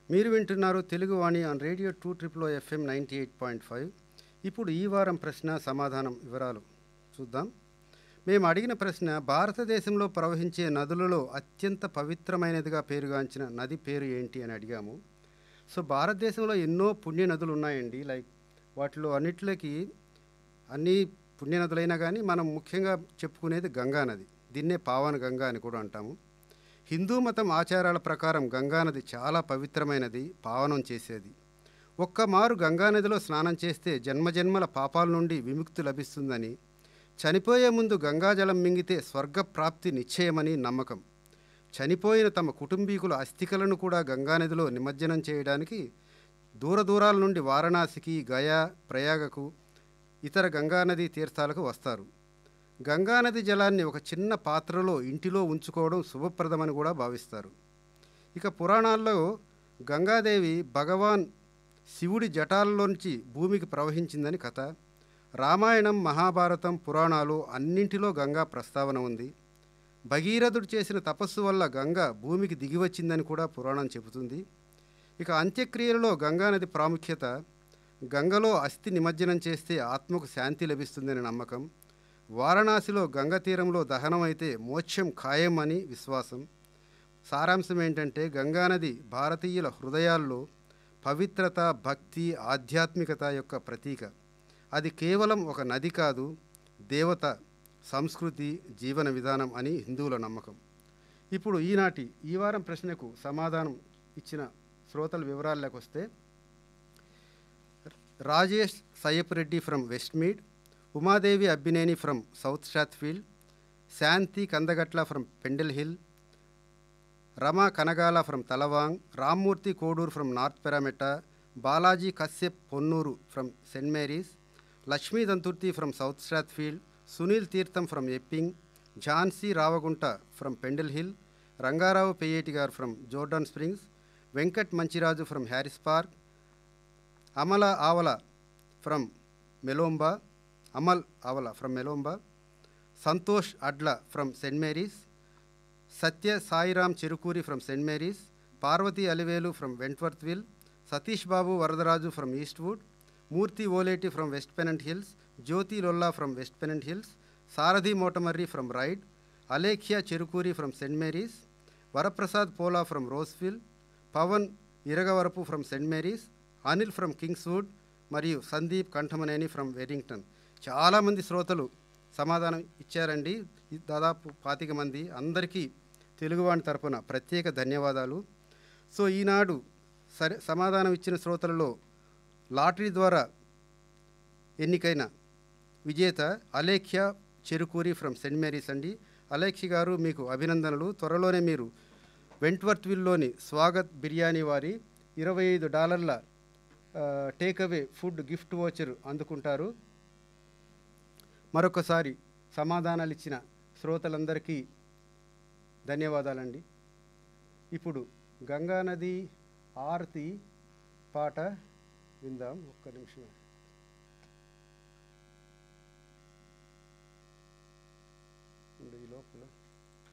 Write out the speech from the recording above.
మీరు వింటున్నారు Telugu Vani on radio two triple FM ninety eight point five ఇప్పుడు ఈ వారం ప్రశ్న సమాధానం వివరాలు చూద్దాం మేము అడిగిన ప్రశ్న భారతదేశంలో ప్రవహించే నదులలో అత్యంత పవిత్రమైనదిగా పేరుగాంచిన నది పేరు ఏంటి అని అడిగాము సో భారతదేశంలో ఎన్నో పుణ్య నదులు ఉన్నాయండి లైక్ వాటిలో అన్నిట్లోకి అన్ని పుణ్య నదులైనా కానీ మనం ముఖ్యంగా చెప్పుకునేది గంగా నది దీన్నే పావన గంగా అని కూడా అంటాము హిందూ మతం ఆచారాల ప్రకారం గంగానది చాలా పవిత్రమైనది పావనం చేసేది ఒక్క మారు గంగానదిలో స్నానం చేస్తే జన్మజన్మల పాపాల నుండి విముక్తి లభిస్తుందని చనిపోయే ముందు గంగాజలం మింగితే స్వర్గ ప్రాప్తి నిశ్చయమని నమ్మకం చనిపోయిన తమ కుటుంబీకుల అస్థికలను కూడా గంగానదిలో నిమజ్జనం చేయడానికి దూర దూరాల నుండి వారణాసికి గయా ప్రయాగకు ఇతర గంగానది తీర్థాలకు వస్తారు గంగానది జలాన్ని ఒక చిన్న పాత్రలో ఇంటిలో ఉంచుకోవడం శుభప్రదమని కూడా భావిస్తారు ఇక పురాణాల్లో గంగాదేవి భగవాన్ శివుడి జటాలలోంచి భూమికి ప్రవహించిందని కథ రామాయణం మహాభారతం పురాణాలు అన్నింటిలో గంగా ప్రస్తావన ఉంది భగీరథుడు చేసిన తపస్సు వల్ల గంగ భూమికి దిగివచ్చిందని కూడా పురాణం చెబుతుంది ఇక అంత్యక్రియలలో గంగానది ప్రాముఖ్యత గంగలో అస్థి నిమజ్జనం చేస్తే ఆత్మకు శాంతి లభిస్తుందని నమ్మకం వారణాసిలో గంగ తీరంలో దహనం అయితే మోక్షం ఖాయం అని విశ్వాసం సారాంశం ఏంటంటే గంగానది భారతీయుల హృదయాల్లో పవిత్రత భక్తి ఆధ్యాత్మికత యొక్క ప్రతీక అది కేవలం ఒక నది కాదు దేవత సంస్కృతి జీవన విధానం అని హిందువుల నమ్మకం ఇప్పుడు ఈనాటి ఈ వారం ప్రశ్నకు సమాధానం ఇచ్చిన శ్రోతల వివరాల్లోకి వస్తే Rajesh Sayyapureddy from Westmead Umadevi Abbineni from South Strathfield Shanti Kandagatla from Pendle Hill Rama Kanagala from Tallawong Rammurthy Koduru from North Parramatta Balaji Kashyap Ponnuru from Saint Marys Lakshmi Danturthi from South Strathfield Sunil Theertham from Epping Jhansi Ravagunta from Pendle Hill Rangarao Peyyeti garu from Jordan Springs Venkat Manchiraju from Harris Park Amala Avala from Melonba Amal Avala from Melonba Santosh Adla from Saint Mary's Satya Sairam Cherukuri from Saint Marys Parvathi Alivelu from Wentworthville Satish Babu Varadaraju from Eastwood Murthy Oleti from West Pennant Hills Jyothi Lolla from West Pennant Hills Sarathi Motamarri from Ryde Alekhya Cherukuri from Saint Marys Varaprasad Pola from Roseville Pavan Iragavarapu from Saint Marys Anil from Kingswood మరియు Sandeep Kantamaneni from వెరింగ్టన్ చాలామంది శ్రోతలు సమాధానం ఇచ్చారండి ఈ దాదాపు పాతిక మంది అందరికీ తెలుగువాణి తరపున ప్రత్యేక ధన్యవాదాలు సో ఈనాడు సరే సమాధానం ఇచ్చిన శ్రోతలలో లాటరీ ద్వారా ఎన్నికైన విజేత Alekhya Cherukuri from Saint Marys అండి అలేఖ్య గారు మీకు అభినందనలు త్వరలోనే మీరు వెంట్వర్త్విల్లోని స్వాగత్ బిర్యానీ వారి ఇరవై ఐదు డాలర్ల టేక్అవే ఫుడ్ గిఫ్ట్ వోచర్ అందుకుంటారు మరొకసారి సమాధానాలు ఇచ్చిన శ్రోతలందరికీ ధన్యవాదాలండి ఇప్పుడు గంగానది ఆరతి పాట విందాం ఒక్క నిమిషం ఉండు ఈ లోపల